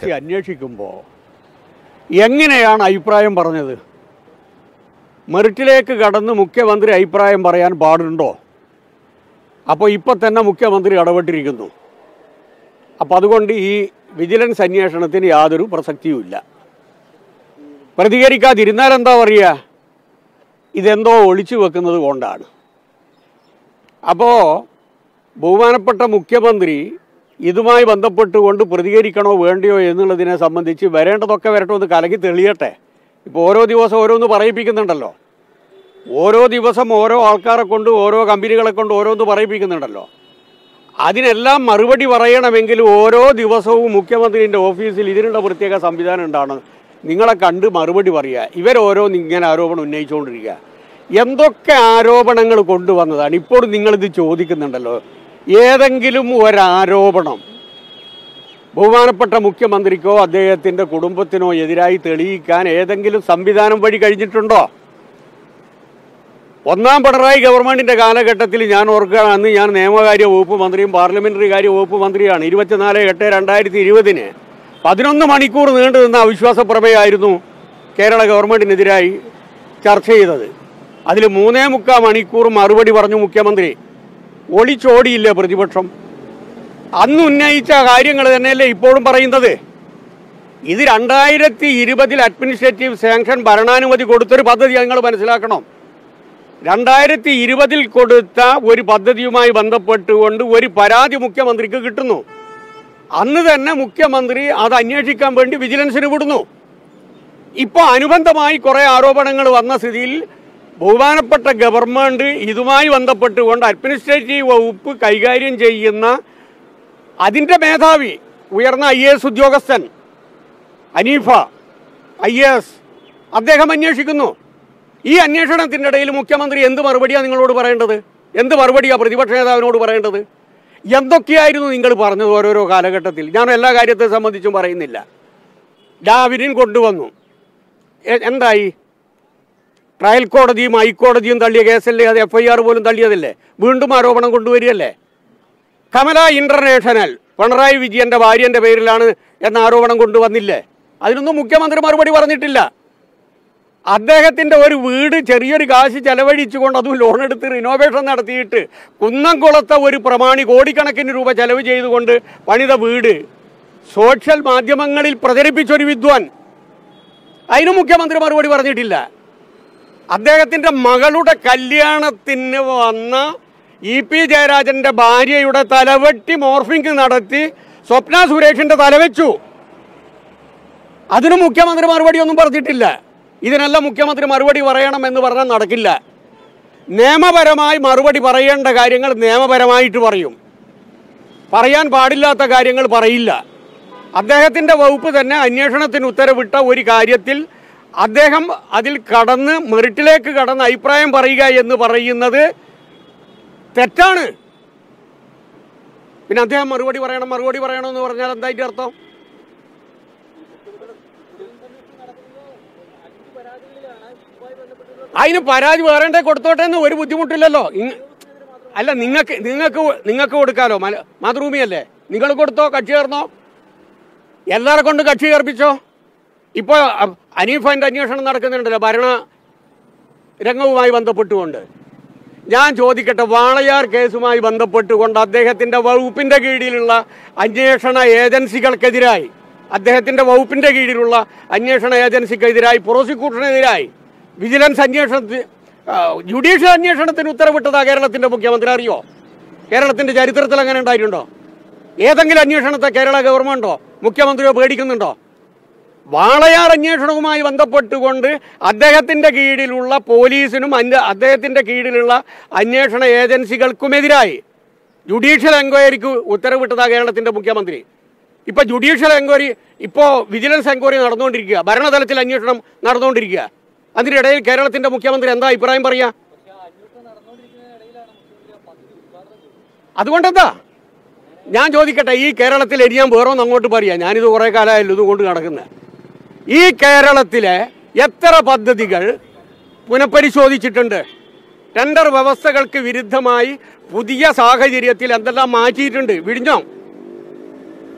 ഈ അന്വേഷിക്കുമ്പോൾ എങ്ങനെയാണ് അഭിപ്രായം പറഞ്ഞത് മെറിറ്റിലേക്ക് കടന്ന് മുഖ്യമന്ത്രി അഭിപ്രായം പറയാൻ പാടുണ്ടോ അപ്പോൾ ഇപ്പം തന്നെ മുഖ്യമന്ത്രി ഇടപെട്ടിരിക്കുന്നു അപ്പം അതുകൊണ്ട് ഈ വിജിലൻസ് അന്വേഷണത്തിന് യാതൊരു പ്രസക്തിയുമില്ല പ്രതികരിക്കാതിരുന്നാൽ എന്താ പറയുക ഇതെന്തോ ഒളിച്ചു വെക്കുന്നത് കൊണ്ടാണ് അപ്പോൾ ബഹുമാനപ്പെട്ട മുഖ്യമന്ത്രി ഇതുമായി ബന്ധപ്പെട്ടുകൊണ്ട് പ്രതികരിക്കണോ വേണ്ടയോ എന്നുള്ളതിനെ സംബന്ധിച്ച് വരേണ്ടതൊക്കെ വരട്ടെ ഒന്ന് കലക്കി തെളിയട്ടെ ഇപ്പോൾ ഓരോ ദിവസം ഓരോന്ന് പറയിപ്പിക്കുന്നുണ്ടല്ലോ ഓരോ ദിവസം ഓരോ ആൾക്കാരെ കൊണ്ട് ഓരോ കമ്പനികളെ കൊണ്ട് ഓരോന്ന് പറയിപ്പിക്കുന്നുണ്ടല്ലോ അതിനെല്ലാം മറുപടി പറയണമെങ്കിൽ ഓരോ ദിവസവും മുഖ്യമന്ത്രിൻ്റെ ഓഫീസിൽ ഇതിനുള്ള പ്രത്യേക സംവിധാനം ഉണ്ടാണ് നിങ്ങളെ കണ്ട് മറുപടി പറയുക ഇവരോരോന്ന് ഇങ്ങനെ ആരോപണം ഉന്നയിച്ചുകൊണ്ടിരിക്കുക എന്തൊക്കെ ആരോപണങ്ങൾ കൊണ്ടുവന്നതാണ് ഇപ്പോൾ നിങ്ങളിത് ചോദിക്കുന്നുണ്ടല്ലോ ഏതെങ്കിലും ഒരാരോപണം ബഹുമാനപ്പെട്ട മുഖ്യമന്ത്രിക്കോ അദ്ദേഹത്തിൻ്റെ കുടുംബത്തിനോ എതിരായി തെളിയിക്കാൻ ഏതെങ്കിലും സംവിധാനം വഴി കഴിഞ്ഞിട്ടുണ്ടോ ഒന്നാം പിണറായി ഗവൺമെന്റിന്റെ കാലഘട്ടത്തിൽ ഞാൻ ഓർക്കുകയാണ് അന്ന് ഞാൻ നിയമകാര്യ വകുപ്പ് മന്ത്രിയും പാർലമെന്ററി കാര്യ വകുപ്പ് മന്ത്രിയാണ് ഇരുപത്തിനാല് എട്ട് രണ്ടായിരത്തി ഇരുപതിന് പതിനൊന്ന് മണിക്കൂർ നീണ്ടു നിന്ന അവിശ്വാസ പ്രമേയമായിരുന്നു കേരള ഗവൺമെന്റിനെതിരായി ചർച്ച ചെയ്തത് അതിൽ മൂന്നേ മുക്കാൽ മണിക്കൂർ മറുപടി പറഞ്ഞു മുഖ്യമന്ത്രി ഒളിച്ചോടിയില്ല പ്രതിപക്ഷം അന്ന് ഉന്നയിച്ച കാര്യങ്ങൾ തന്നെയല്ലേ ഇപ്പോഴും പറയുന്നത് ഇത് രണ്ടായിരത്തി ഇരുപതിൽ അഡ്മിനിസ്ട്രേറ്റീവ് സാങ്ഷൻ ഭരണാനുമതി കൊടുത്തൊരു പദ്ധതി നിങ്ങൾ മനസ്സിലാക്കണം രണ്ടായിരത്തി ഇരുപതിൽ കൊടുത്ത ഒരു പദ്ധതിയുമായി ബന്ധപ്പെട്ടുകൊണ്ട് ഒരു പരാതി മുഖ്യമന്ത്രിക്ക് കിട്ടുന്നു അന്ന് തന്നെ മുഖ്യമന്ത്രി അത് അന്വേഷിക്കാൻ വേണ്ടി വിജിലൻസിന് വിടുന്നു ഇപ്പോൾ അനുബന്ധമായി കുറേ ആരോപണങ്ങൾ വന്ന സ്ഥിതിയിൽ ബഹുമാനപ്പെട്ട ഗവൺമെന്റ് ഇതുമായി ബന്ധപ്പെട്ടുകൊണ്ട് അഡ്മിനിസ്ട്രേറ്റീവ് വകുപ്പ് കൈകാര്യം ചെയ്യുന്ന അതിൻ്റെ മേധാവി ഉയർന്ന ഐ എസ് ഉദ്യോഗസ്ഥൻ അനീഫ ഐ എസ് അദ്ദേഹം അന്വേഷിക്കുന്നു ഈ അന്വേഷണത്തിൻ്റെ ഇടയിൽ മുഖ്യമന്ത്രി എന്ത് മറുപടിയാണ് നിങ്ങളോട് പറയേണ്ടത് എന്ത് മറുപടിയാണ് പ്രതിപക്ഷ നേതാവിനോട് പറയേണ്ടത് എന്തൊക്കെയായിരുന്നു നിങ്ങൾ പറഞ്ഞത് ഓരോരോ കാലഘട്ടത്തിൽ ഞാൻ എല്ലാ കാര്യത്തെ സംബന്ധിച്ചും പറയുന്നില്ല ഡാവിനിൻ കൊണ്ടുവന്നു എ- എന്തായി ട്രയൽ കോടതിയും ഹൈക്കോടതിയും തള്ളിയ കേസല്ലേ അത് എഫ് ഐ ആർ പോലും തള്ളിയതല്ലേ വീണ്ടും ആരോപണം കൊണ്ടുവരികയല്ലേ കമല ഇന്റർനാഷണൽ പിണറായി വിജയന്റെ ഭാര്യന്റെ പേരിലാണ് എന്ന ആരോപണം കൊണ്ടുവന്നില്ലേ അതിനൊന്നും മുഖ്യമന്ത്രി മറുപടി പറഞ്ഞിട്ടില്ല അദ്ദേഹത്തിന്റെ ഒരു വീട് ചെറിയൊരു കാശ് ചെലവഴിച്ചുകൊണ്ട് അതും ലോൺ എടുത്ത് റിനോവേഷൻ നടത്തിയിട്ട് കുന്നംകുളത്തെ ഒരു പ്രമാണി കോടിക്കണക്കിന് രൂപ ചെലവ് ചെയ്തുകൊണ്ട് പണിത വീട് സോഷ്യൽ മാധ്യമങ്ങളിൽ പ്രചരിപ്പിച്ചൊരു വിദ്വാൻ അതിന് മുഖ്യമന്ത്രി മറുപടി പറഞ്ഞിട്ടില്ല അദ്ദേഹത്തിന്റെ മകളുടെ കല്യാണത്തിന് വന്ന ഇ പി ജയരാജന്റെ ഭാര്യയുടെ തലവെട്ടി മോർഫിംഗ് നടത്തി സ്വപ്ന സുരേഷിന്റെ തലവെച്ചു അതിന് മുഖ്യമന്ത്രി മറുപടി ഒന്നും പറഞ്ഞിട്ടില്ല ഇതിനെല്ലാം മുഖ്യമന്ത്രി മറുപടി പറയണം എന്ന് പറഞ്ഞാൽ നടക്കില്ല നിയമപരമായി മറുപടി പറയേണ്ട കാര്യങ്ങൾ നിയമപരമായിട്ട് പറയും പറയാൻ പാടില്ലാത്ത കാര്യങ്ങൾ പറയില്ല അദ്ദേഹത്തിൻ്റെ വകുപ്പ് തന്നെ അന്വേഷണത്തിന് ഉത്തരവിട്ട ഒരു കാര്യത്തിൽ അദ്ദേഹം അതിൽ കടന്ന് മെറിറ്റിലേക്ക് കടന്ന് അഭിപ്രായം പറയുക എന്ന് പറയുന്നത് തെറ്റാണ് പിന്നെ അദ്ദേഹം മറുപടി പറയണം മറുപടി പറയണം എന്ന് പറഞ്ഞാൽ എന്താ അതിൻ്റെ അർത്ഥം അതിന് പരാതി വേറെണ്ടേ കൊടുത്തോട്ടെ എന്ന് ഒരു ബുദ്ധിമുട്ടില്ലല്ലോ ഇങ്- അല്ല നിങ്ങൾക്ക് നിങ്ങൾക്ക് നിങ്ങൾക്ക് കൊടുക്കാലോ മല- മാതൃഭൂമിയല്ലേ നിങ്ങൾ കൊടുത്തോ കക്ഷി ചേർന്നോ എല്ലാരെ കൊണ്ട് കക്ഷി ചേർപ്പിച്ചോ ഇപ്പോൾ അനീഫിൻ്റെ അന്വേഷണം നടക്കുന്നുണ്ടല്ലോ ഭരണ രംഗവുമായി ബന്ധപ്പെട്ടുകൊണ്ട് ഞാൻ ചോദിക്കട്ടെ വാളയാർ കേസുമായി ബന്ധപ്പെട്ടുകൊണ്ട് അദ്ദേഹത്തിൻ്റെ വകുപ്പിൻ്റെ കീഴിലുള്ള അന്വേഷണ ഏജൻസികൾക്കെതിരായി അദ്ദേഹത്തിൻ്റെ വകുപ്പിൻ്റെ കീഴിലുള്ള അന്വേഷണ ഏജൻസിക്കെതിരായി പ്രോസിക്യൂഷനെതിരായി വിജിലൻസ് അന്വേഷണത്തിന് ആ, ജുഡീഷ്യൽ അന്വേഷണത്തിന് ഉത്തരവിട്ടതാ കേരളത്തിൻ്റെ മുഖ്യമന്ത്രി അറിയോ കേരളത്തിൻ്റെ ചരിത്രത്തിൽ അങ്ങനെ ഉണ്ടായിട്ടുണ്ടോ ഏതെങ്കിലും അന്വേഷണത്തെ കേരള ഗവൺമെൻറ്റോ മുഖ്യമന്ത്രിയോ പേടിക്കുന്നുണ്ടോ വാളയാർ അന്വേഷണവുമായി ബന്ധപ്പെട്ടുകൊണ്ട് അദ്ദേഹത്തിന്റെ കീഴിലുള്ള പോലീസിനും അന്വ- അദ്ദേഹത്തിന്റെ കീഴിലുള്ള അന്വേഷണ ഏജൻസികൾക്കുമെതിരായി ജുഡീഷ്യൽ എൻക്വയറിക്ക് ഉത്തരവിട്ടതാ കേരളത്തിന്റെ മുഖ്യമന്ത്രി ഇപ്പൊ ജുഡീഷ്യൽ എൻക്വയറി ഇപ്പോ വിജിലൻസ് എൻക്വയറി നടന്നുകൊണ്ടിരിക്കുക ഭരണതലത്തിൽ അന്വേഷണം നടന്നുകൊണ്ടിരിക്കുക അതിനിടയിൽ കേരളത്തിന്റെ മുഖ്യമന്ത്രി എന്താ അഭിപ്രായം പറയാ അതുകൊണ്ടെന്താ ഞാൻ ചോദിക്കട്ടെ ഈ കേരളത്തിൽ ഇനി ഞാൻ വേറൊന്നും അങ്ങോട്ട് പറയാം ഞാനിത് കുറേ കാലമായല്ലോ ഇത് കൊണ്ട് നടക്കുന്നത് ഈ കേരളത്തിലെ എത്ര പദ്ധതികൾ പുനഃപരിശോധിച്ചിട്ടുണ്ട് ടെൻഡർ വ്യവസ്ഥകൾക്ക് വിരുദ്ധമായി പുതിയ സാഹചര്യത്തിൽ എന്തെല്ലാം മാറ്റിയിട്ടുണ്ട് വിഴിഞ്ഞോ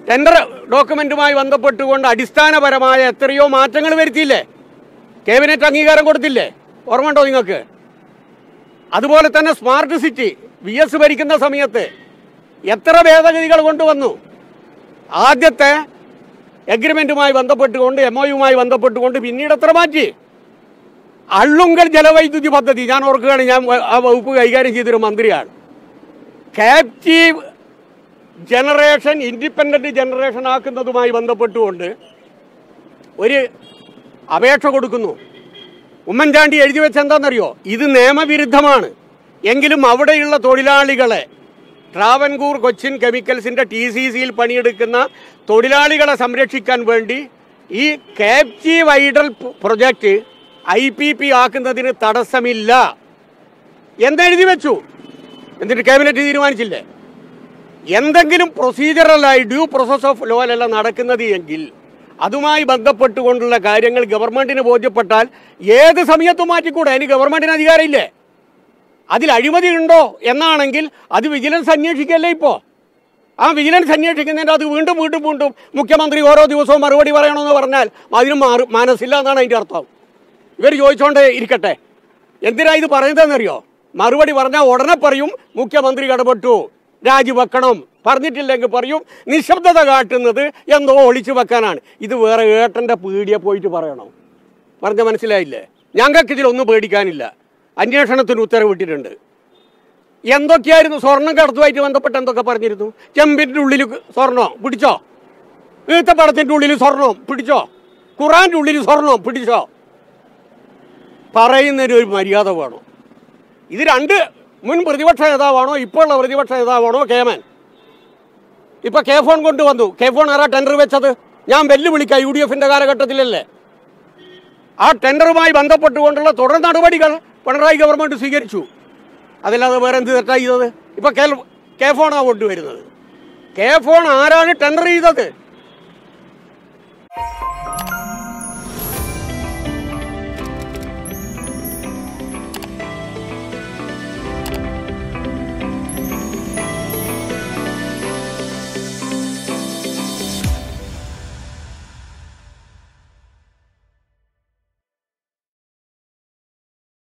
ടെൻഡർ ഡോക്യുമെന്റുമായി ബന്ധപ്പെട്ടുകൊണ്ട് അടിസ്ഥാനപരമായ എത്രയോ മാറ്റങ്ങൾ വരുത്തിയില്ലേ ക്യാബിനറ്റ് അംഗീകാരം കൊടുത്തില്ലേ ഓർമ്മ ഉണ്ടോ നിങ്ങൾക്ക് അതുപോലെ തന്നെ സ്മാർട്ട് സിറ്റി വി എസ് ഭരിക്കുന്ന സമയത്ത് എത്ര ഭേദഗതികൾ കൊണ്ടുവന്നു ആദ്യത്തെ എഗ്രിമെന്റുമായി ബന്ധപ്പെട്ടുകൊണ്ട് എം ഒയുമായി ബന്ധപ്പെട്ടുകൊണ്ട് പിന്നീട് എത്ര മാറ്റി അള്ളുങ്കൽ ജലവൈദ്യുതി പദ്ധതി ഞാൻ ഓർക്കുകയാണ് ഞാൻ ആ വകുപ്പ് കൈകാര്യം ചെയ്തൊരു മന്ത്രിയാണ് ക്യാപ്റ്റീവ് ജനറേഷൻ ഇൻഡിപെൻഡന്റ് ജനറേഷൻ ആക്കുന്നതുമായി ബന്ധപ്പെട്ടുകൊണ്ട് ഒരു അപേക്ഷ കൊടുക്കുന്നു ഉമ്മൻചാണ്ടി എഴുതി വെച്ച എന്താണെന്നറിയോ ഇത് നിയമവിരുദ്ധമാണ് എങ്കിലും അവിടെയുള്ള തൊഴിലാളികളെ ട്രാവൻകൂർ കൊച്ചിൻ കെമിക്കൽസിന്റെ ടി സി സിയിൽ പണിയെടുക്കുന്ന തൊഴിലാളികളെ സംരക്ഷിക്കാൻ വേണ്ടി ഈ captive idle project I P P ആക്കുന്നതിന് തടസ്സമില്ല എന്നെഴുതി വെച്ചു എന്നിട്ട് ക്യാബിനറ്റ് തീരുമാനിച്ചില്ലേ എന്തെങ്കിലും പ്രൊസീജറലായി ഡ്യൂ പ്രോസസ് ഓഫ് ലോയിലല്ല നടക്കുന്നത് എങ്കിൽ അതുമായി ബന്ധപ്പെട്ടുകൊണ്ടുള്ള കാര്യങ്ങൾ ഗവൺമെന്റിന് ബോധ്യപ്പെട്ടാൽ ഏത് സമയത്തും മാറ്റിക്കൂടെ അതിന് ഗവൺമെന്റിന് അധികാരമില്ലേ അതിൽ അഴിമതി ഉണ്ടോ എന്നാണെങ്കിൽ അത് വിജിലൻസ് അന്വേഷിക്കല്ലേ ഇപ്പോൾ ആ വിജിലൻസ് അന്വേഷിക്കുന്നതിൻ്റെ അത് വീണ്ടും വീണ്ടും വീണ്ടും മുഖ്യമന്ത്രി ഓരോ ദിവസവും മറുപടി പറയണമെന്ന് പറഞ്ഞാൽ അതിന് മാറി മനസ്സില്ല എന്നാണ് അതിൻ്റെ അർത്ഥം ഇവർ ചോദിച്ചോണ്ട് ഇരിക്കട്ടെ എന്തിനാ ഇത് പറയുന്നതെന്നറിയോ മറുപടി പറഞ്ഞാൽ ഉടനെ പറയും മുഖ്യമന്ത്രി ഇടപെട്ടു രാജിവെക്കണം പറഞ്ഞിട്ടില്ലെങ്കിൽ പറയും നിശബ്ദത കാട്ടുന്നത് എന്തോ ഒളിച്ചു വെക്കാനാണ് ഇത് വേറെ ഏട്ടൻ്റെ പീടിയെ പോയിട്ട് പറയണം പറഞ്ഞ മനസ്സിലായില്ലേ ഞങ്ങൾക്ക് ഇതിലൊന്നും പേടിക്കാനില്ല അന്വേഷണത്തിന് ഉത്തരവിട്ടിട്ടുണ്ട് എന്തൊക്കെയായിരുന്നു സ്വർണം കടത്തുമായിട്ട് ബന്ധപ്പെട്ട് എന്തൊക്കെ പറഞ്ഞിരുന്നു ചെമ്പിൻ്റെ ഉള്ളിൽ സ്വർണം പിടിച്ചോ ഈത്തപ്പടത്തിൻ്റെ ഉള്ളിൽ സ്വർണം പിടിച്ചോ ഖുറാൻ്റെ ഉള്ളിൽ സ്വർണം പിടിച്ചോ പറയുന്നതിന് ഒരു മര്യാദ വേണം ഇത് രണ്ട് മുൻ പ്രതിപക്ഷ നേതാവാണോ ഇപ്പോൾ ഉള്ള പ്രതിപക്ഷ നേതാവാണോ കേമൻ ഇപ്പൊ കെ ഫോൺ കൊണ്ടുവന്നു കെ ഫോൺ ആരാ ടെൻഡർ വെച്ചത് ഞാൻ വെല്ലുവിളിക്കാം യു ഡി എഫിന്റെ കാലഘട്ടത്തിലല്ലേ ആ ടെൻഡറുമായി ബന്ധപ്പെട്ടുകൊണ്ടുള്ള തുടർ നടപടികൾ പിണറായി ഗവൺമെന്റ് സ്വീകരിച്ചു അതല്ലാതെ വേറെ എന്ത് തെറ്റാ ചെയ്തത് ഇപ്പൊ കെ കെ ഫോണാണ് കൊണ്ടുവരുന്നത് കെ ഫോൺ ആരാണ് ടെൻഡർ ചെയ്തത്